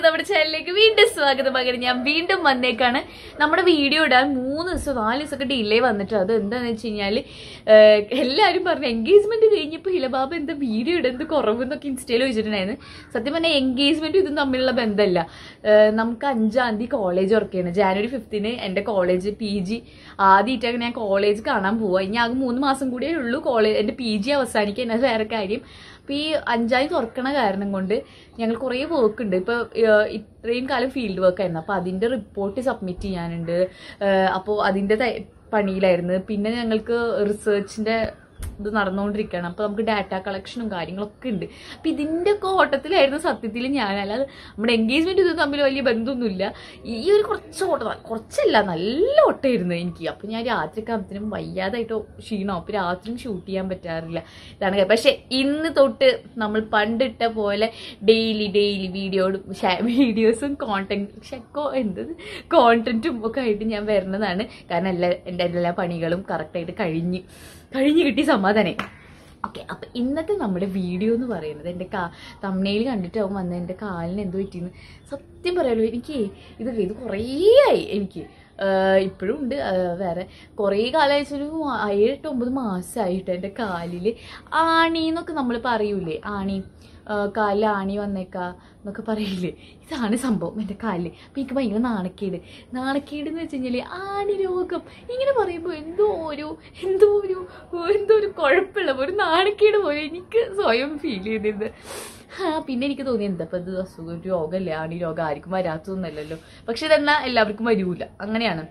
നമ്മുടെ ചാനലിലേക്ക് വീണ്ടും സ്വാഗതം പകരം ഞാൻ വീണ്ടും വന്നേക്കാണ് നമ്മുടെ വീഡിയോ ഇടാൻ മൂന്ന് ദിവസം നാല് ദിവസമൊക്കെ ഡിലേ വന്നിട്ട് അത് എന്താണെന്ന് വെച്ച് കഴിഞ്ഞാൽ എല്ലാവരും പറഞ്ഞു എൻഗേജ്മെന്റ് കഴിഞ്ഞപ്പോൾ ഹിലബാബ എന്താ വീഡിയോ ഇടുന്നത് കുറവെന്നൊക്കെ ഇൻസ്റ്റയിൽ വെച്ചിട്ടുണ്ടായിരുന്നു സത്യം പറഞ്ഞാൽ എൻഗേജ്മെന്റും ഇതും തമ്മിലുള്ള ബന്ധമല്ല ഏഹ് നമുക്ക് അഞ്ചാം തീയതി കോളേജ് ഉറക്കുകയാണ് ജാനുവരി ഫിഫ്തിന് എൻ്റെ കോളേജ് പി ജി ആദ്യമായിട്ടൊക്കെ ഞാൻ കോളേജ് കാണാൻ പോവാ ഇനി ആകെ മൂന്ന് മാസം കൂടിയേ ഉള്ളൂ കോളേജ് എൻ്റെ പി ജി അവസാനിക്കാൻ അത് വേറെ കാര്യം അപ്പോൾ ഈ അഞ്ചായി തുറക്കണ കാരണം കൊണ്ട് ഞങ്ങൾ കുറേ വർക്ക് ഉണ്ട് ഇപ്പോൾ ഇത്രയും കാലം ഫീൽഡ് വർക്ക് ആയിരുന്നു അപ്പോൾ അതിൻ്റെ റിപ്പോർട്ട് സബ്മിറ്റ് ചെയ്യാനുണ്ട് അപ്പോൾ അതിൻ്റെ ത- പണിയിലായിരുന്നു പിന്നെ ഞങ്ങൾക്ക് റിസർച്ചിൻ്റെ ഇത് നടന്നുകൊണ്ടിരിക്കുകയാണ് അപ്പോൾ നമുക്ക് ഡാറ്റ കളക്ഷനും കാര്യങ്ങളൊക്കെ ഉണ്ട് അപ്പോൾ ഇതിൻ്റെ ഒക്കെ ഓട്ടത്തിലായിരുന്നു സത്യത്തിൽ ഞാൻ അല്ലാതെ നമ്മുടെ എൻഗേജ്മെൻറ്റ് ഇത് തമ്മിൽ വലിയ ബന്ധമൊന്നുമില്ല ഈ ഒരു കുറച്ച് ഓട്ടം കുറച്ചല്ല നല്ല ഓട്ടമായിരുന്നു എനിക്ക് അപ്പോൾ ഞാൻ രാത്രിയൊക്കെ ആകുമ്പോഴത്തേനും വയ്യാതായിട്ട് ക്ഷീണം അപ്പോൾ രാത്രിയും ഷൂട്ട് ചെയ്യാൻ പറ്റാറില്ല ഇതാണ് കാര്യം. പക്ഷേ ഇന്ന് തൊട്ട് നമ്മൾ പണ്ടിട്ട പോലെ ഡെയിലി ഡെയിലി വീഡിയോടും വീഡിയോസും കോണ്ടന്റ് ഷെക്കോ എന്തത് കോണ്ടന്റും ഒക്കെ ആയിട്ട് ഞാൻ വരുന്നതാണ് കാരണം എല്ലാ എൻ്റെ എല്ലാ പണികളും കറക്റ്റായിട്ട് കഴിഞ്ഞ് കഴിഞ്ഞ് കിട്ടി സമാധാനം ഓക്കെ അപ്പൊ ഇന്നത്തെ നമ്മുടെ വീഡിയോ എന്ന് പറയുന്നത് എൻ്റെ കാ തമ്മനയിൽ കണ്ടിട്ടാവും വന്ന എൻ്റെ കാലിന് എന്ത് പറ്റിയെന്ന് സത്യം പറയാലോ എനിക്ക് ഇത് ഇത് കുറേ ആയി എനിക്ക് ഇപ്പോഴും ഉണ്ട് ആ, വേറെ കുറേ കാലമായിട്ട് ഒരു മാ- ഏഴെട്ട് ഒമ്പത് മാസമായിട്ട് എൻ്റെ കാലിൽ ആണി എന്നൊക്കെ നമ്മൾ പറയൂലേ ആണി ആ, കാലിൽ ആണി വന്നേക്കാ എന്നൊക്കെ പറയില്ലേ ഇതാണ് സംഭവം എൻ്റെ കാലിൽ അപ്പം എനിക്ക് ഭയങ്കര നാണക്കേട് നാണക്കേട് എന്ന് വെച്ച് കഴിഞ്ഞാൽ ആണി രോഗം ഇങ്ങനെ പറയുമ്പോൾ എന്തോ ഒരു എന്തോ ഒരു എന്തോ ഒരു കുഴപ്പമില്ല ഒരു നാണക്കേട് പോലെ എനിക്ക് സ്വയം ഫീൽ ചെയ്തിരുന്നത് ആ പിന്നെ എനിക്ക് തോന്നി എന്താ ഇപ്പം ഇത് അസുഖം ഒരു രോഗമല്ലേ ആണി രോഗം ആർക്കും വരാത്തതൊന്നല്ലല്ലോ പക്ഷെ ഇതെന്നാൽ എല്ലാവർക്കും വരൂല അങ്ങനെയാണ്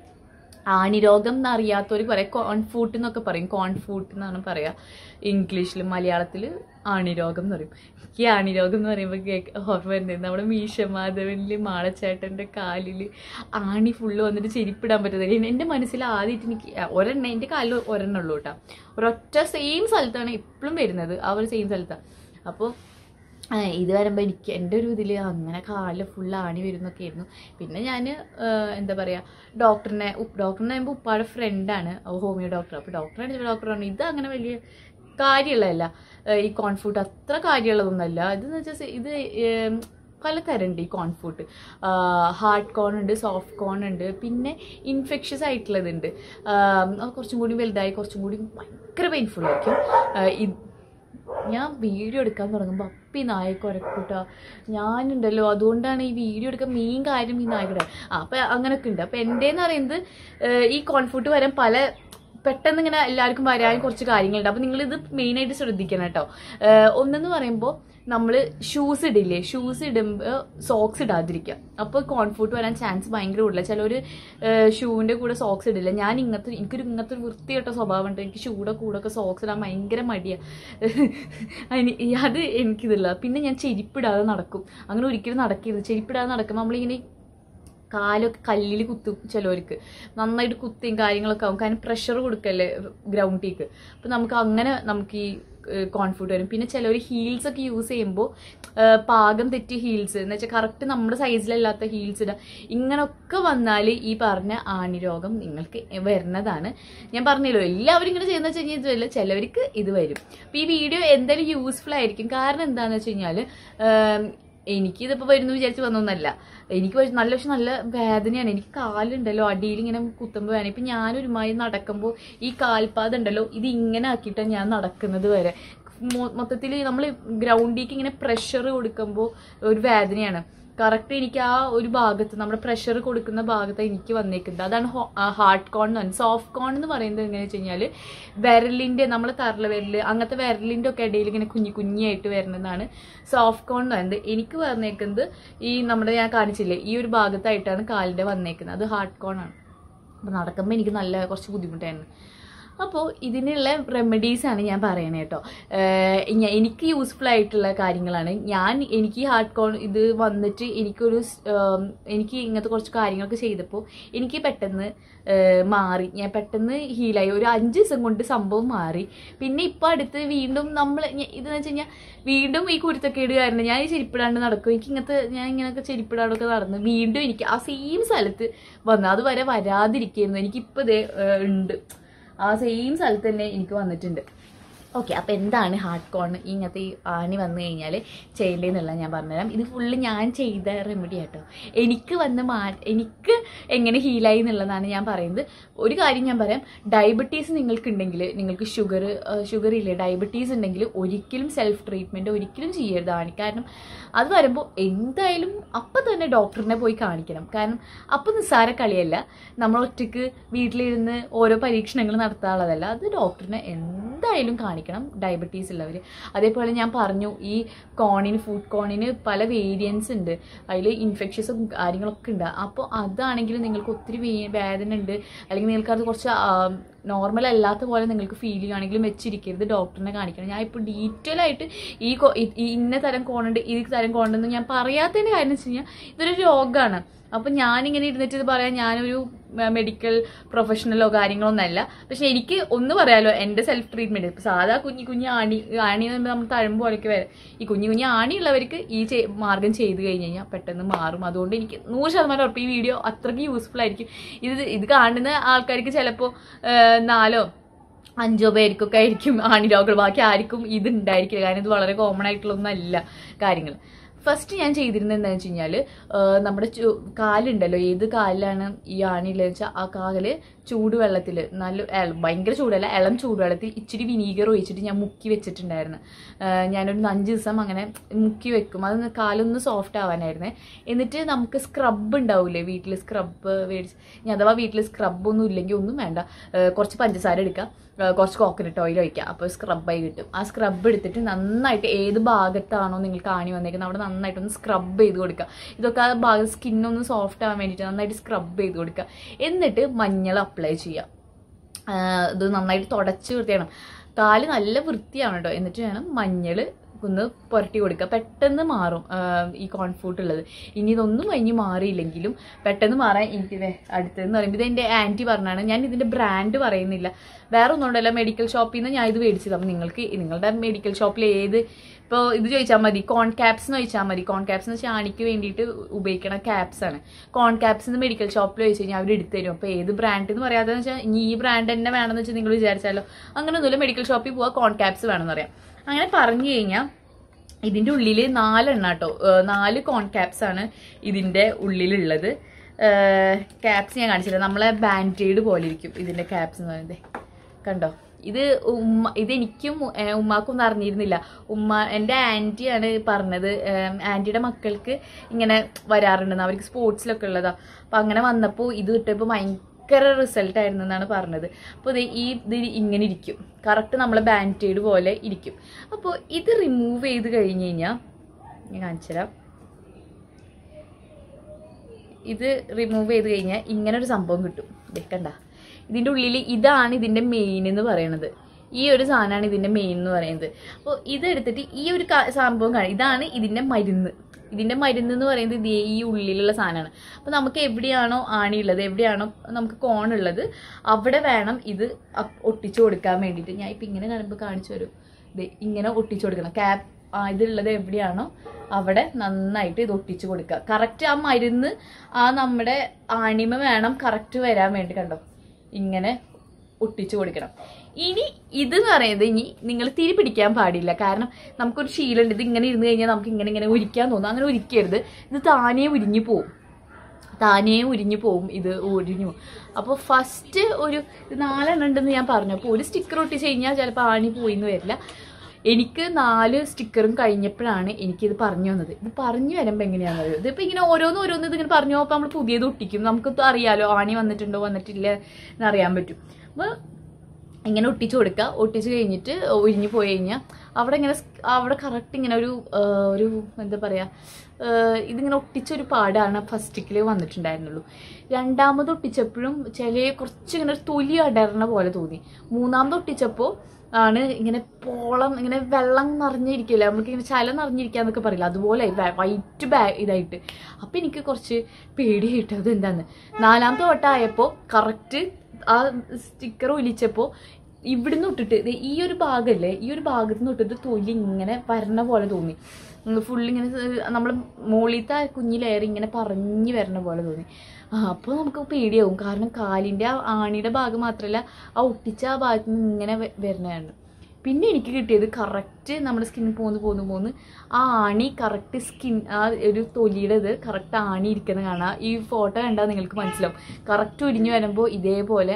ആണിരോഗം എന്നറിയാത്തവർ പറയാം കോൺഫൂട്ട് എന്നൊക്കെ പറയും കോൺഫൂട്ട് എന്നാണ് പറയാ ഇംഗ്ലീഷിൽ മലയാളത്തിൽ ആണിരോഗം എന്ന് പറയും എനിക്ക് ഈ ആണിരോഗം എന്ന് പറയുമ്പോൾ കേക്ക് ഓർമ്മ വരുന്നത് നമ്മുടെ മീശമാധവനിൽ മാളച്ചേട്ടൻ്റെ കാലിൽ ആണി ഫുള്ള് വന്നിട്ട് ചെരിപ്പിടാൻ പറ്റുന്നില്ല എൻ്റെ മനസ്സിൽ ആദ്യമായിട്ട് എനിക്ക് ഒരെണ്ണ എൻ്റെ കാലിൽ ഒരെണ്ണം ഉള്ളൂ കേട്ടോ ഒരൊറ്റ സെയിം സ്ഥലത്താണ് എപ്പോഴും വരുന്നത് ആ ഒരു സെയിം സ്ഥലത്താണ് അപ്പോൾ ആ, ഇത് വരുമ്പോൾ എനിക്ക് എൻ്റെ ഒരു ഇതിൽ അങ്ങനെ കാലിൽ ഫുൾ ആണി വരുന്നൊക്കെ ആയിരുന്നു പിന്നെ ഞാൻ എന്താ പറയുക ഡോക്ടറിനെ ഉപ്പ് ഡോക്ടറിനെ ആകുമ്പോൾ ഉപ്പാടെ ഫ്രണ്ടാണ് ഹോമിയോ ഡോക്ടർ അപ്പോൾ ഡോക്ടറാണ് ഡോക്ടർ പറഞ്ഞു ഇത് അങ്ങനെ വലിയ കാര്യമുള്ളതല്ല ഏഹ് ഈ കോൺഫൂട്ട് അത്ര കാര്യമുള്ളതൊന്നുമല്ല ഇതെന്ന് വെച്ചാൽ ഇത് ഏം, പല തരമുണ്ട് ഈ കോൺഫൂട്ട് ഹാർഡ് കോൺ ഉണ്ട് സോഫ്റ്റ് കോൺ ഉണ്ട് പിന്നെ ഇൻഫെക്ഷസ് ആയിട്ടുള്ളതുണ്ട് ആം, അത് കുറച്ചും കൂടി വലുതായി കുറച്ചും കൂടി ഭയങ്കര പെയിൻഫുൾ ആയിരിക്കും ആ, ഇത് ഞാൻ വീഡിയോ എടുക്കാൻ തുടങ്ങുമ്പോൾ അപ്പി നായ കുരക്കൂട്ട ഞാനുണ്ടല്ലോ അതുകൊണ്ടാണ് ഈ വീഡിയോ എടുക്കാൻ മെയിൻ കാര്യം ഈ നായകടെ ആ അപ്പം അങ്ങനെയൊക്കെ ഉണ്ട് അപ്പം എൻ്റെന്ന് പറയുന്നത് ഏഹ്, ഈ കോൺഫൂട്ട് വരാൻ പല പെട്ടെന്ന് ഇങ്ങനെ എല്ലാവർക്കും വരാൻ കുറച്ച് കാര്യങ്ങളുണ്ട് അപ്പം നിങ്ങളിത് മെയിനായിട്ട് ശ്രദ്ധിക്കണം കേട്ടോ ഏഹ്, ഒന്നെന്ന് പറയുമ്പോൾ നമ്മൾ ഷൂസ് ഇടില്ലേ ഷൂസ് ഇടുമ്പോൾ സോക്സ് ഇടാതിരിക്കുക അപ്പോൾ കോൺഫൂട്ട് വരാൻ ചാൻസ് ഭയങ്കര കൂടുതല ചിലർ ഷൂവിൻ്റെ കൂടെ സോക്സ് ഇടില്ല ഞാൻ ഇങ്ങനത്തെ എനിക്കൊരു ഇങ്ങനത്തെ ഒരു വൃത്തികെട്ട സ്വഭാവം ഉണ്ട് എനിക്ക് ഷൂടെ കൂടെ ഒക്കെ സോക്സ് ഇടാൻ ഭയങ്കര മടിയാണ് അതിന് അത് എനിക്കിതില്ല പിന്നെ ഞാൻ ചെരിപ്പിടാതെ നടക്കും അങ്ങനെ ഒരിക്കലും നടക്കരുത് ചെരിപ്പിടാതെ നടക്കുമ്പോൾ നമ്മളിങ്ങനെ കാലൊക്കെ കല്ലിൽ കുത്തും ചിലവർക്ക് നന്നായിട്ട് കുത്തിയും കാര്യങ്ങളൊക്കെ ആവും കാരണം പ്രഷർ കൊടുക്കല്ലേ ഗ്രൗണ്ടിലേക്ക് അപ്പം നമുക്ക് അങ്ങനെ നമുക്ക് ഈ കോൺഫിഡ് വരും പിന്നെ ചിലവർ ഹീൽസ് ഒക്കെ യൂസ് ചെയ്യുമ്പോൾ പാകം തെറ്റിയ ഹീൽസ് എന്ന് വെച്ചാൽ കറക്റ്റ് നമ്മുടെ സൈസിലല്ലാത്ത ഹീൽസ് ഇടുക ഇങ്ങനൊക്കെ വന്നാൽ ഈ പറഞ്ഞ ആണിരോഗം നിങ്ങൾക്ക് വരുന്നതാണ് ഞാൻ പറഞ്ഞല്ലോ എല്ലാവരും ഇങ്ങനെ ചെയ്യുന്ന വെച്ച് കഴിഞ്ഞാൽ ഇതല്ല ചിലവർക്ക് ഇത് വരും അപ്പോൾ ഈ വീഡിയോ എന്തായാലും യൂസ്ഫുൾ ആയിരിക്കും കാരണം എന്താണെന്ന് വെച്ച് കഴിഞ്ഞാൽ എനിക്ക് ഇതിപ്പോൾ വരുന്നു വിചാരിച്ച് വന്നൊന്നല്ല എനിക്ക് വരും- നല്ല പക്ഷെ നല്ല വേദനയാണ് എനിക്ക് കാലുണ്ടല്ലോ അടിയിൽ ഇങ്ങനെ കുത്തുമ്പോൾ വേദന ഇപ്പം ഞാനൊരുമായി നടക്കുമ്പോൾ ഈ കാൽപാദം ഉണ്ടല്ലോ ഇത് ഇങ്ങനെ ആക്കിയിട്ടാണ് ഞാൻ നടക്കുന്നത് വരെ മൊത്തത്തിൽ നമ്മൾ ഗ്രൗണ്ടിലേക്ക് ഇങ്ങനെ പ്രഷർ കൊടുക്കുമ്പോൾ ഒരു വേദനയാണ് കറക്റ്റ് എനിക്ക് ആ ഒരു ഭാഗത്ത് നമ്മുടെ പ്രഷർ കൊടുക്കുന്ന ഭാഗത്ത് എനിക്ക് വന്നേക്കുന്നത് അതാണ് ഹാർഡ് കോൺ എന്ന് പറയുന്നത് സോഫ്റ്റ് കോൺ എന്ന് പറയുന്നത് എങ്ങനെയാ വെച്ച് കഴിഞ്ഞാൽ വിരലിൻ്റെ നമ്മളെ തറല വിരല് അങ്ങനത്തെ വിരലിൻ്റെ ഒക്കെ ഇടയിൽ ഇങ്ങനെ കുഞ്ഞു കുഞ്ഞായിട്ട് വരുന്നതാണ് സോഫ്റ്റ് കോൺ എന്ന് പറയുന്നത് എനിക്ക് വന്നേക്കുന്നത് ഈ നമ്മുടെ ഞാൻ കാണിച്ചില്ലേ ഈ ഒരു ഭാഗത്തായിട്ടാണ് കാലിൻ്റെ വന്നേക്കുന്നത് അത് ഹാർഡ് കോൺ ആണ് അപ്പോൾ നടക്കുമ്പോൾ എനിക്ക് നല്ല കുറച്ച് ബുദ്ധിമുട്ടായിരുന്നു അപ്പോൾ ഇതിനുള്ള റെമഡീസ് ആണ് ഞാൻ പറയണേ കേട്ടോ ഏഹ് ഞ- എനിക്ക് യൂസ്ഫുൾ ആയിട്ടുള്ള കാര്യങ്ങളാണ് ഞാൻ എനിക്ക് ഹാർഡ് കോൺ ഇത് വന്നിട്ട് എനിക്കൊരു സ്- ഏം, എനിക്ക് ഇങ്ങനത്തെ കുറച്ച് കാര്യങ്ങളൊക്കെ ചെയ്തപ്പോൾ എനിക്ക് പെട്ടെന്ന് ഏഹ് മാറി ഞാൻ പെട്ടെന്ന് ഹീലായി ഒരു അഞ്ച് ദിവസം കൊണ്ട് സംഭവം മാറി പിന്നെ ഇപ്പം അടുത്ത് വീണ്ടും നമ്മൾ ഇതെന്ന് വെച്ച് കഴിഞ്ഞാൽ വീണ്ടും ഈ കുരുത്തക്കേട് കാരണം ഞാൻ ഈ ചെരിപ്പിടാണ്ട് നടക്കും എനിക്ക് ഇങ്ങനത്തെ ഞാൻ ഇങ്ങനെയൊക്കെ ചെരിപ്പിടാണ്ടൊക്കെ നടന്ന് വീണ്ടും എനിക്ക് ആ സെയിം സ്ഥലത്ത് വന്നു അതുവരെ വരാതിരിക്കുന്നു എനിക്കിപ്പോൾ ഇത് ഉണ്ട് ആ സെയിം സ്ഥലത്ത് തന്നെ എനിക്ക് വന്നിട്ടുണ്ട് ഓക്കെ അപ്പോൾ എന്താണ് ഹാർഡ് കോൺ ഇങ്ങനത്തെ ഈ ആണി വന്നു കഴിഞ്ഞാൽ ചെയ്യേണ്ടതെന്നുള്ള ഞാൻ പറഞ്ഞുതരാം ഇത് ഫുള്ള് ഞാൻ ചെയ്ത റെമഡി ആട്ടോ എനിക്ക് വന്ന് മാ എനിക്ക് എങ്ങനെ ഹീലായി എന്നുള്ളതാണ് ഞാൻ പറയുന്നത് ഒരു കാര്യം ഞാൻ പറയാം ഡയബറ്റീസ് നിങ്ങൾക്കുണ്ടെങ്കിൽ നിങ്ങൾക്ക് ഷുഗർ ഷുഗർ ഇല്ലേ ഡയബറ്റീസ് ഉണ്ടെങ്കിൽ ഒരിക്കലും സെൽഫ് ട്രീറ്റ്മെൻറ്റ് ഒരിക്കലും ചെയ്യരുത് ആണി കാരണം അത് വരുമ്പോൾ എന്തായാലും അപ്പം തന്നെ ഡോക്ടറിനെ പോയി കാണിക്കണം കാരണം അപ്പം നിസ്സാര കളിയല്ല നമ്മൾ ഒറ്റയ്ക്ക് വീട്ടിലിരുന്ന് ഓരോ പരീക്ഷണങ്ങൾ നടത്താനുള്ളതല്ല അത് ഡോക്ടറിനെ എന്തായാലും കാണിക്കണം ഡയബറ്റീസ് ഉള്ളവർ അതേപോലെ ഞാൻ പറഞ്ഞു ഈ കോണിന് ഫുഡ് കോണിന് പല വേരിയൻസ് ഉണ്ട് അതിൽ ഇൻഫെക്ഷൻസും കാര്യങ്ങളൊക്കെ ഉണ്ട് അപ്പോൾ അതാണെങ്കിൽ നിങ്ങൾക്ക് ഒത്തിരി വേ- വേദന ഉണ്ട് അല്ലെങ്കിൽ നിങ്ങൾക്ക് അത് കുറച്ച് നോർമൽ അല്ലാത്ത പോലെ നിങ്ങൾക്ക് ഫീൽ ചെയ്യുകയാണെങ്കിലും വെച്ചിരിക്കരുത് ഡോക്ടറിനെ കാണിക്കണം ഞാൻ ഇപ്പോൾ ഡീറ്റെയിൽ ആയിട്ട് ഈ കൊ- ഈ- ഈ ഇന്ന തരം കോണുണ്ട് ഈ തരം കോണുണ്ടെന്ന് ഞാൻ പറയാത്തതിൻ്റെ കാര്യം എന്ന് വെച്ച് കഴിഞ്ഞാൽ ഇതൊരു രോഗമാണ് അപ്പം ഞാനിങ്ങനെ ഇരുന്നിട്ട് ഇത് പറയാൻ ഞാനൊരു മെഡിക്കൽ പ്രൊഫഷണലോ കാര്യങ്ങളോ ഒന്നല്ല പക്ഷെ എനിക്ക് ഒന്ന് പറയാലോ എൻ്റെ സെൽഫ് ട്രീറ്റ്മെൻറ്റ് ഇപ്പം സാധാ കുഞ്ഞു കുഞ്ഞു ആണി ആണി എന്ന് പറയുമ്പോൾ നമ്മൾ തഴമ്പ് പോലെയൊക്കെ വരാം ഈ കുഞ്ഞു കുഞ്ഞു ആണിയുള്ളവർക്ക് ഈ ചെ- മാർഗം ചെയ്ത് കഴിഞ്ഞ് കഴിഞ്ഞാൽ പെട്ടെന്ന് മാറും അതുകൊണ്ട് എനിക്ക് നൂറ് ശതമാനം ഉറപ്പ് ഈ വീഡിയോ അത്രയ്ക്ക് യൂസ്ഫുൾ ആയിരിക്കും ഇത് ഇത് കാണുന്ന ആൾക്കാർക്ക് ചിലപ്പോൾ നാലോ അഞ്ചോ പേർക്കൊക്കെ ആയിരിക്കും ആണിരോഗങ്ങൾ ബാക്കി ആർക്കും ഇത് ഉണ്ടായിരിക്കില്ല കാരണം ഇത് വളരെ കോമൺ ആയിട്ടുള്ള ഒന്നല്ല കാര്യങ്ങൾ ഫസ്റ്റ് ഞാൻ ചെയ്തിരുന്നത് എന്താണെന്ന് വെച്ച് കഴിഞ്ഞാൽ നമ്മുടെ ചു- കാലുണ്ടല്ലോ ഏത് കാലിലാണ് ഈ ആണിയുള്ളത് വെച്ചാൽ ആ കാല് ചൂടുവെള്ളത്തിൽ നല്ല എള- ഭയങ്കര ചൂടല്ല ഇളം ചൂടുവെള്ളത്തിൽ ഇച്ചിരി വിനീഗർ ഒഴിച്ചിട്ട് ഞാൻ മുക്കി വെച്ചിട്ടുണ്ടായിരുന്നു ആ, ഞാനൊരു അഞ്ച് ദിവസം അങ്ങനെ മുക്കി വെക്കും അത് കാലൊന്ന് സോഫ്റ്റ് ആവാനായിരുന്നേ എന്നിട്ട് നമുക്ക് സ്ക്രബ് ഉണ്ടാവില്ലേ വീട്ടിൽ സ്ക്രബ് മേടിച്ച് ഇനി അഥവാ വീട്ടിൽ സ്ക്രബ് ഒന്നും ഇല്ലെങ്കിൽ ഒന്നും വേണ്ട ആ, കുറച്ച് പഞ്ചസാര എടുക്കുക ആ, കുറച്ച് കോക്കനട്ട് ഓയിൽ ഒഴിക്കുക അപ്പോൾ സ്ക്രബായി കിട്ടും ആ സ്ക്രബ് എടുത്തിട്ട് നന്നായിട്ട് ഏത് ഭാഗത്താണോ നിങ്ങൾക്ക് ആണി വന്നേക്കുന്നത് അവിടെ നന്നായിട്ടൊന്ന് സ്ക്രബ് ചെയ്ത് കൊടുക്കുക ഇതൊക്കെ ആ ഭാഗം സ്കിന്നൊന്ന് സോഫ്റ്റ് ആവാൻ വേണ്ടിയിട്ട് നന്നായിട്ട് സ്ക്രബ് ചെയ്ത് കൊടുക്കുക എന്നിട്ട് മഞ്ഞൾ അപ്ലൈ ചെയ്യുക ആ, ഇത് നന്നായിട്ട് തുടച്ച് വൃത്തിയാണ് കാല് നല്ല വൃത്തിയാണ് കേട്ടോ എന്നിട്ട് വേണം മഞ്ഞൾ ഒന്ന് പുരട്ടി കൊടുക്കുക പെട്ടെന്ന് മാറും ആ, ഈ കോൺഫൂട്ട് ഉള്ളത് ഇനി ഇതൊന്നും കഴിഞ്ഞ് മാറിയില്ലെങ്കിലും പെട്ടെന്ന് മാറാൻ എനിക്ക് ദേ അടുത്തതെന്ന് പറയുമ്പോൾ ഇത് എൻ്റെ ആൻറ്റി പറഞ്ഞാണ് ഞാൻ ഇതിൻ്റെ ബ്രാൻഡ് പറയുന്നില്ല വേറെ ഒന്നും ഉണ്ടല്ലോ മെഡിക്കൽ ഷോപ്പിൽ നിന്ന് ഞാൻ ഇത് മേടിച്ചത് അപ്പം നിങ്ങൾക്ക് നിങ്ങളുടെ മെഡിക്കൽ ഷോപ്പിൽ ഏത് ഇപ്പോൾ ഇത് ചോദിച്ചാൽ മതി കോൺ ക്യാപ്സ് എന്ന് ചോദിച്ചാൽ മതി കോൺ ക്യാപ്സ് എന്ന് വെച്ചാൽ ആണിക്ക് വേണ്ടിയിട്ട് ഉപയോഗിക്കണ ക്യാപ്സ് ആണ് കോൺ ക്യാപ്സ് എന്ന് മെഡിക്കൽ ഷോപ്പിൽ ചോദിച്ചു കഴിഞ്ഞാൽ അവർ എടുത്തു തരും അപ്പോൾ ഏത് ബ്രാൻഡ് എന്ന് പറയാതെന്ന് വെച്ചാൽ ഇനി ഈ ബ്രാൻഡ് തന്നെ വേണമെന്ന് വെച്ചാൽ നിങ്ങൾ വിചാരിച്ചാലോ അങ്ങനെയൊന്നുമില്ല മെഡിക്കൽ ഷോപ്പിൽ പോവാ കോൺ ക്യാപ്സ് വേണമെന്ന് പറയാം അങ്ങനെ പറഞ്ഞു കഴിഞ്ഞാൽ ഇതിൻ്റെ ഉള്ളിൽ നാലെണ്ണ കേട്ടോ നാല് കോൺ ക്യാപ്സ് ആണ് ഇതിൻ്റെ ഉള്ളിലുള്ളത് ക്യാപ്സ് ഞാൻ കാണിച്ചില്ല നമ്മളെ ബാൻഡേഡ് പോലെ ഇരിക്കും ഇതിൻ്റെ ക്യാപ്സ് എന്ന് പറയുന്നത് കണ്ടോ ഇത് ഉമ്മ ഇതെനിക്കും ഏഹ്, ഉമ്മാക്കും ഒന്നും അറിഞ്ഞിരുന്നില്ല ഉമ്മ എൻ്റെ ആൻറ്റിയാണ് പറഞ്ഞത് ആൻറ്റിയുടെ മക്കൾക്ക് ഇങ്ങനെ വരാറുണ്ടെന്ന് അവർക്ക് സ്പോർട്സിലൊക്കെ ഉള്ളതാ അപ്പം അങ്ങനെ വന്നപ്പോൾ ഇത് കിട്ടിയപ്പോൾ ഭയങ്കര റിസൾട്ട് ആയിരുന്നു എന്നാണ് പറഞ്ഞത് അപ്പോൾ ഇത് ഈ ഇത് ഇങ്ങനെ ഇരിക്കും കറക്റ്റ് നമ്മളെ ബാൻറ്റേഡ് പോലെ ഇരിക്കും അപ്പോൾ ഇത് റിമൂവ് ചെയ്ത് കഴിഞ്ഞ് കഴിഞ്ഞാൽ ഞാൻ കാണിച്ചു തരാം ഇത് റിമൂവ് ചെയ്ത് കഴിഞ്ഞാൽ ഇങ്ങനെ ഒരു സംഭവം കിട്ടും ദേ കണ്ട ഇതിൻ്റെ ഉള്ളിൽ ഇതാണ് ഇതിൻ്റെ മെയിൻ എന്ന് പറയുന്നത് ഈ ഒരു സാധനമാണ് ഇതിൻ്റെ മെയിൻ എന്ന് പറയുന്നത് അപ്പോൾ ഇതെടുത്തിട്ട് ഈ ഒരു ക- സംഭവം കാണും ഇതാണ് ഇതിൻ്റെ മരുന്ന് ഇതിൻ്റെ മരുന്ന് എന്ന് പറയുന്നത് ഇതേ ഈ ഉള്ളിലുള്ള സാധനമാണ് അപ്പോൾ നമുക്ക് എവിടെയാണോ ആണിയുള്ളത് എവിടെയാണോ നമുക്ക് കോണുള്ളത് അവിടെ വേണം ഇത് അപ്- ഒട്ടിച്ചു കൊടുക്കാൻ വേണ്ടിയിട്ട് ഞാൻ ഇപ്പം ഇങ്ങനെ കാണുമ്പോൾ കാണിച്ചു തരും ദേ ഇങ്ങനെ ഒട്ടിച്ചു കൊടുക്കണം ക്യാപ് ആ ഇതുള്ളത് എവിടെയാണോ അവിടെ നന്നായിട്ട് ഇത് ഒട്ടിച്ചു കൊടുക്കുക കറക്റ്റ് ആ മരുന്ന് ആ നമ്മുടെ ആണിമ വേണം കറക്റ്റ് വരാൻ വേണ്ടി കണ്ടോ ഇങ്ങനെ ഒട്ടിച്ചു കൊടുക്കണം ഇനി ഇത് എന്ന് പറയുന്നത് ഇനി നിങ്ങൾ തിരി പിടിക്കാൻ പാടില്ല കാരണം നമുക്കൊരു ശീലമുണ്ട് ഇത് ഇങ്ങനെ ഇരുന്ന് കഴിഞ്ഞാൽ നമുക്ക് ഇങ്ങനെ ഇങ്ങനെ ഉരിക്കാൻ തോന്നും അങ്ങനെ ഉരിക്കരുത് ഇത് താനേ ഉരിഞ്ഞു പോവും താനേ ഉരിഞ്ഞു പോവും ഇത് ഉരിഞ്ഞു പോവും അപ്പോൾ ഫസ്റ്റ് ഒരു ഇത് നാലെണ്ണം ഉണ്ടെന്ന് ഞാൻ പറഞ്ഞു അപ്പോൾ ഒരു സ്റ്റിക്കർ ഒട്ടിച്ച് കഴിഞ്ഞാൽ ചിലപ്പോൾ ആണി പോയിന്ന് വരില്ല എനിക്ക് നാല് സ്റ്റിക്കറും കഴിഞ്ഞപ്പോഴാണ് എനിക്കിത് പറഞ്ഞു വന്നത് ഇത് പറഞ്ഞു വരുമ്പോൾ എങ്ങനെയാണെന്ന് അറിയോ ഇതിപ്പോൾ ഇങ്ങനെ ഓരോന്ന് ഓരോന്ന് ഇതിങ്ങനെ പറഞ്ഞു അപ്പോൾ നമ്മൾ പുതിയത് ഒട്ടിക്കും നമുക്ക് അറിയാലോ ആണി വന്നിട്ടുണ്ടോ വന്നിട്ടില്ല എന്നറിയാൻ പറ്റും അപ്പോൾ ഇങ്ങനെ ഒട്ടിച്ചു കൊടുക്കുക ഒട്ടിച്ച് കഴിഞ്ഞിട്ട് ഒഴിഞ്ഞു പോയി കഴിഞ്ഞാൽ അവിടെ ഇങ്ങനെ സ്- അവിടെ കറക്റ്റ് ഇങ്ങനെ ഒരു ആ, ഒരു എന്താ പറയുക ഇതിങ്ങനെ ഒട്ടിച്ചൊരു പാടാണ് ഫസ്റ്റിക്കിൽ വന്നിട്ടുണ്ടായിരുന്നുള്ളൂ രണ്ടാമത് ഒട്ടിച്ചപ്പോഴും ചില കുറച്ച് ഇങ്ങനെ ഒരു തൊലി അടരണ പോലെ തോന്നി മൂന്നാമത് ഒട്ടിച്ചപ്പോൾ ആണ് ഇങ്ങനെ പോളം ഇങ്ങനെ വെള്ളം നിറഞ്ഞിരിക്കില്ല നമുക്ക് ഇങ്ങനെ ചല നിറഞ്ഞിരിക്കാന്നൊക്കെ പറയില്ല അതുപോലെ വൈറ്റ് ബാ ഇതായിട്ട് അപ്പം എനിക്ക് കുറച്ച് പേടിയായിട്ട് അത് എന്താന്ന് നാലാമത്തെ വട്ടം ആയപ്പോൾ കറക്റ്റ് ആ സ്റ്റിക്കർ ഒലിച്ചപ്പോൾ ഇവിടുന്ന് തൊട്ടിട്ട് ദേ ഈ ഒരു ഭാഗമല്ലേ ഈ ഒരു ഭാഗത്ത് നിന്ന് തൊട്ടിട്ട് തൊലി ഇങ്ങനെ വരണ പോലെ തോന്നി ഫുള്ള് ഇങ്ങനെ നമ്മൾ മോളിത്തെ ആ കുഞ്ഞി ലെയർ ഇങ്ങനെ പറഞ്ഞു വരണ പോലെ തോന്നി ആ അപ്പോൾ നമുക്ക് പേടിയാവും കാരണം കാലിൻ്റെ ആ ആണിയുടെ ഭാഗം മാത്രമല്ല ആ ഒട്ടിച്ച ആ ഭാഗത്ത് നിന്ന് ഇങ്ങനെ വ- വരണതാണ് പിന്നെ എനിക്ക് കിട്ടിയത് കറക്റ്റ് നമ്മുടെ സ്കിന്നിൽ പോന്ന് പോന്ന് പോന്ന് ആ ആണി കറക്റ്റ് സ്കിൻ ആ ഒരു തൊലിയുടെ ഇത് കറക്റ്റ് ആണി ഇരിക്കുന്നത് കാണാം ഈ ഫോട്ടോ കണ്ടാൽ നിങ്ങൾക്ക് മനസ്സിലാവും കറക്റ്റ് ഉരിഞ്ഞു വരുമ്പോൾ ഇതേപോലെ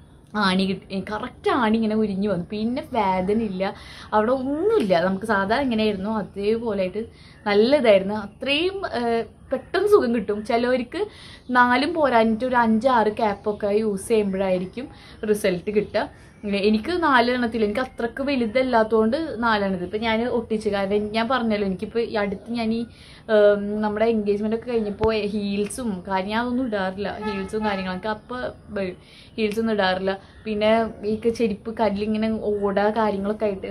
ആണി കിട്ടി കറക്റ്റ് ആണി ഇങ്ങനെ ഉരിഞ്ഞു വന്നു പിന്നെ വേദന ഇല്ല അവിടെ ഒന്നുമില്ല നമുക്ക് സാധാരണ എങ്ങനെയായിരുന്നു അതേപോലെ ആയിട്ട് നല്ല ഇതായിരുന്നു അത്രയും ആ, പെട്ടെന്ന് സുഖം കിട്ടും ചിലവർക്ക് നാലും പോരാഞ്ഞിട്ട് ഒരു അഞ്ചാറ് ക്യാപ്പൊക്കെ യൂസ് ചെയ്യുമ്പോഴായിരിക്കും റിസൾട്ട് കിട്ടുക എനിക്ക് നാലെണ്ണത്തിൽ എനിക്ക് അത്രക്ക് വലുതല്ലാത്തതുകൊണ്ട് നാലെണ്ണത്തിൽ ഇപ്പം ഞാൻ ഒട്ടിച്ച് കാരണം ഞാൻ പറഞ്ഞല്ലോ എനിക്കിപ്പോൾ ഈ അടുത്ത് ഞാൻ ഈ ഉം, നമ്മുടെ എൻഗേജ്മെൻ്റ് ഒക്കെ കഴിഞ്ഞപ്പോൾ ഹീൽസും കാര്യം ഞാൻ അതൊന്നും ഇടാറില്ല ഹീൽസും കാര്യങ്ങളൊക്കെ അപ്പോൾ വരും ഹീൽസൊന്നും ഇടാറില്ല പിന്നെ ഈ ചെരുപ്പ് കല്ലിങ്ങനെ ഓട കാര്യങ്ങളൊക്കെ ആയിട്ട്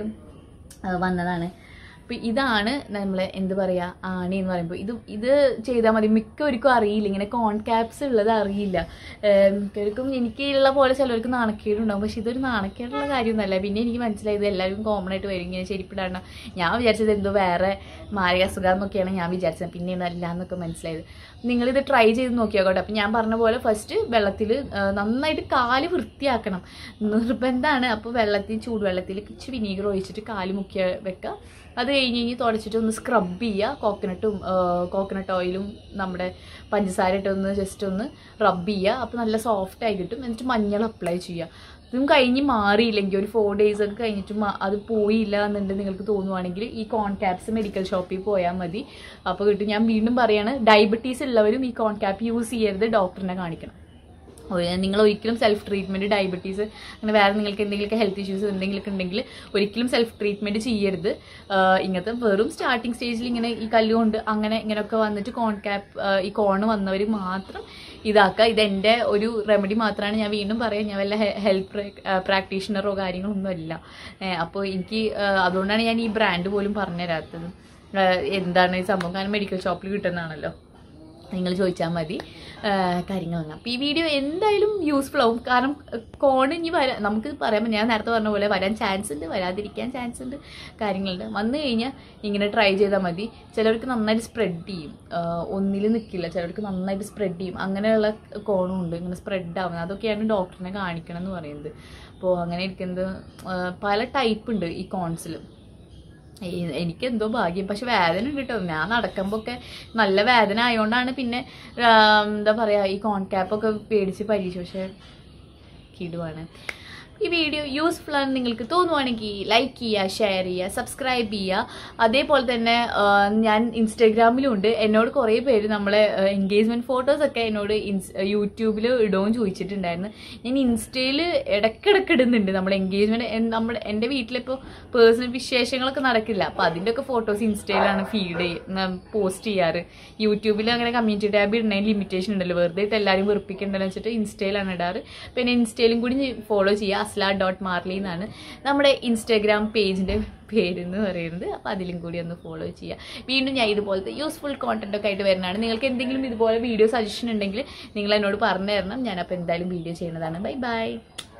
ആ, വന്നതാണ് അപ്പം ഇതാണ് നമ്മൾ എന്ത് പറയുക ആണി എന്ന് പറയുമ്പോൾ ഇത് ഇത് ചെയ്താൽ മതി മിക്കവർക്കും അറിയില്ല ഇങ്ങനെ കോൺ ക്യാപ്സ് ഉള്ളത് അറിയില്ല ഏം, മിക്കവർക്കും എനിക്കുള്ള പോലെ ചിലവർക്ക് നാണക്കേടുണ്ടാവും പക്ഷെ ഇതൊരു നാണക്കേടുള്ള കാര്യമൊന്നുമല്ല പിന്നെ എനിക്ക് മനസ്സിലായത് എല്ലാവരും കോമൺ ആയിട്ട് വരും ഇങ്ങനെ ചെരിപ്പിടാണ്ട് ഞാൻ വിചാരിച്ചത് എന്തോ വേറെ മാരക അസുഖം എന്നൊക്കെയാണ് ഞാൻ വിചാരിച്ചത് പിന്നെ അല്ല എന്നൊക്കെ മനസ്സിലായത് നിങ്ങളിത് ട്രൈ ചെയ്ത് നോക്കിയാക്കോട്ടെ അപ്പം ഞാൻ പറഞ്ഞ പോലെ ഫസ്റ്റ് വെള്ളത്തിൽ നന്നായിട്ട് കാല് വൃത്തിയാക്കണം നിർബന്ധമാണ് അപ്പോൾ വെള്ളത്തിൽ ചൂടുവെള്ളത്തിൽ ഇച്ചിരി വിനീഗർ ഒഴിച്ചിട്ട് കാല് മുക്കിയ വെക്കുക അത് കഴിഞ്ഞ് കഴിഞ്ഞ് തുടച്ചിട്ട് ഒന്ന് സ്ക്രബ് ചെയ്യുക കോക്കനട്ടും കോക്കനട്ട് ഓയിലും നമ്മുടെ പഞ്ചസാര ഇട്ടൊന്ന് ജസ്റ്റ് ഒന്ന് റബ്ബ് ചെയ്യുക അപ്പോൾ നല്ല സോഫ്റ്റ് ആയി കിട്ടും എന്നിട്ട് മഞ്ഞൾ അപ്ലൈ ചെയ്യുക ഇതും കഴിഞ്ഞ് മാറിയില്ലെങ്കിൽ ഒരു ഫോർ ഡേയ്സ് ഒക്കെ കഴിഞ്ഞിട്ട് മാ- അത് പോയില്ല എന്നുണ്ടെങ്കിൽ നിങ്ങൾക്ക് തോന്നുവാണെങ്കിൽ ഈ കോൺ ക്യാപ്സ് മെഡിക്കൽ ഷോപ്പിൽ പോയാൽ മതി അപ്പോൾ കിട്ടും ഞാൻ വീണ്ടും പറയാണ് ഡയബറ്റീസ് ഉള്ളവരും ഈ കോൺ ക്യാപ്പ് യൂസ് ചെയ്യരുത് ഡോക്ടറിനെ കാണിക്കണം ഒരു- നിങ്ങൾ ഒരിക്കലും സെൽഫ് ട്രീറ്റ്മെൻറ്റ് ഡയബറ്റീസ് അങ്ങനെ വേറെ നിങ്ങൾക്ക് എന്തെങ്കിലുമൊക്കെ ഹെൽത്ത് ഇഷ്യൂസ് എന്തെങ്കിലുമൊക്കെ ഉണ്ടെങ്കിൽ ഒരിക്കലും സെൽഫ് ട്രീറ്റ്മെൻറ്റ് ചെയ്യരുത് ആഹ് ഇങ്ങനത്തെ വെറും സ്റ്റാർട്ടിങ് സ്റ്റേജിൽ ഇങ്ങനെ ഈ കല്ലുകൊണ്ട് അങ്ങനെ ഇങ്ങനെയൊക്കെ വന്നിട്ട് കോൺ ക്യാപ്പ് ഈ കോണ് വന്നവർ മാത്രം ഇതാക്കുക ഇതെൻ്റെ ഒരു റെമഡി മാത്രമാണ് ഞാൻ വീണ്ടും പറയാം ഞാൻ വല്ല ഹെൽത്ത് പ്രാക്ടീഷണറോ കാര്യങ്ങളൊന്നും അല്ല അപ്പോൾ എനിക്ക് ആഹ് അതുകൊണ്ടാണ് ഞാൻ ഈ ബ്രാൻഡ് പോലും പറഞ്ഞു തരാത്തത് ആഹ് എന്താണ് ഈ സംഭവം കാരണം മെഡിക്കൽ ഷോപ്പിൽ കിട്ടുന്നതാണല്ലോ നിങ്ങൾ ചോദിച്ചാൽ മതി കാര്യങ്ങളാണ് അപ്പോൾ ഈ വീഡിയോ എന്തായാലും യൂസ്ഫുൾ ആവും കാരണം കോൺ ഇനി വരാൻ നമുക്ക് പറയാൻ ഞാൻ നേരത്തെ പറഞ്ഞ പോലെ വരാൻ ചാൻസ് ഉണ്ട് വരാതിരിക്കാൻ ചാൻസ് ഉണ്ട് കാര്യങ്ങളുണ്ട് വന്നു കഴിഞ്ഞാൽ ഇങ്ങനെ ട്രൈ ചെയ്താൽ മതി ചിലർക്ക് നന്നായിട്ട് സ്പ്രെഡ് ചെയ്യും ഒന്നിൽ നിൽക്കില്ല ചിലർക്ക് നന്നായിട്ട് സ്പ്രെഡ് ചെയ്യും അങ്ങനെയുള്ള കോണും ഉണ്ട് ഇങ്ങനെ സ്പ്രെഡ് ആവുന്നത് അതൊക്കെയാണ് ഡോക്ടറിനെ കാണിക്കണം എന്ന് പറയുന്നത് അപ്പോൾ അങ്ങനെ ഇരിക്കുന്നത് ആ, പല ടൈപ്പ് ഉണ്ട് ഈ കോൺസിൽ ഈ- എനിക്കെന്തോ ഭാഗ്യം പക്ഷെ വേദന ഉണ്ട് കേട്ടോ ഞാൻ നടക്കുമ്പോൾ ഒക്കെ നല്ല വേദന ആയതുകൊണ്ടാണ് പിന്നെ ആ, എന്താ പറയുക ഈ കോൺ ക്യാപ്പൊക്കെ പേടിച്ച് പരീക്ഷ പക്ഷെ കിടുവാണ് ഈ വീഡിയോ യൂസ്ഫുൾ ആണ് നിങ്ങൾക്ക് തോന്നുവാണെങ്കിൽ ലൈക്ക് ചെയ്യുക ഷെയർ ചെയ്യുക സബ്സ്ക്രൈബ് ചെയ്യുക അതേപോലെ തന്നെ ആ, ഞാൻ ഇൻസ്റ്റാഗ്രാമിലും ഉണ്ട് എന്നോട് കുറേ പേര് നമ്മളെ എൻഗേജ്മെൻറ്റ് ഫോട്ടോസൊക്കെ എന്നോട് ഇൻസ് യൂട്യൂബിൽ ഇടുമെന്ന് ചോദിച്ചിട്ടുണ്ടായിരുന്നു ഞാൻ ഇൻസ്റ്റയിൽ ഇടയ്ക്കിടയ്ക്ക് ഇടുന്നുണ്ട് നമ്മുടെ എൻഗേജ്മെൻറ്റ് നമ്മുടെ എൻ്റെ വീട്ടിലിപ്പോൾ പേഴ്സണൽ വിശേഷങ്ങളൊക്കെ നടക്കില്ല അപ്പോൾ അതിൻ്റെയൊക്കെ ഫോട്ടോസ് ഇൻസ്റ്റയിലാണ് ഫീഡ് ചെയ്യ പോസ്റ്റ് ചെയ്യാറ് യൂട്യൂബിൽ അങ്ങനെ കമ്മ്യൂണിറ്റി ടാബ് ഇടുന്നതിന് ലിമിറ്റേഷൻ ഉണ്ടല്ലോ വെറുതെ ഇട്ട് എല്ലാവരും വെറുപ്പിക്കണ്ടല്ലോ വെച്ചിട്ട് ഇൻസ്റ്റയിലാണ് ഇടാറ് പിന്നെ ഇൻസ്റ്റയിലും കൂടി ഫോളോ ചെയ്യുക അസ്ല ഡോട്ട് മാർലി എന്നാണ് നമ്മുടെ ഇൻസ്റ്റാഗ്രാം പേജിൻ്റെ പേരെന്ന് പറയുന്നത് അപ്പോൾ അതിലും കൂടി ഒന്ന് ഫോളോ ചെയ്യുക വീണ്ടും ഞാൻ ഇതുപോലത്തെ യൂസ്ഫുൾ കോണ്ടന്റ് ഒക്കെ ആയിട്ട് വരുന്നതാണ് നിങ്ങൾക്ക് എന്തെങ്കിലും ഇതുപോലെ വീഡിയോ സജഷൻ ഉണ്ടെങ്കിൽ നിങ്ങൾ എന്നോട് പറഞ്ഞു തരണം ഞാനപ്പോൾ എന്തായാലും വീഡിയോ ചെയ്യുന്നതാണ് ബൈ ബൈ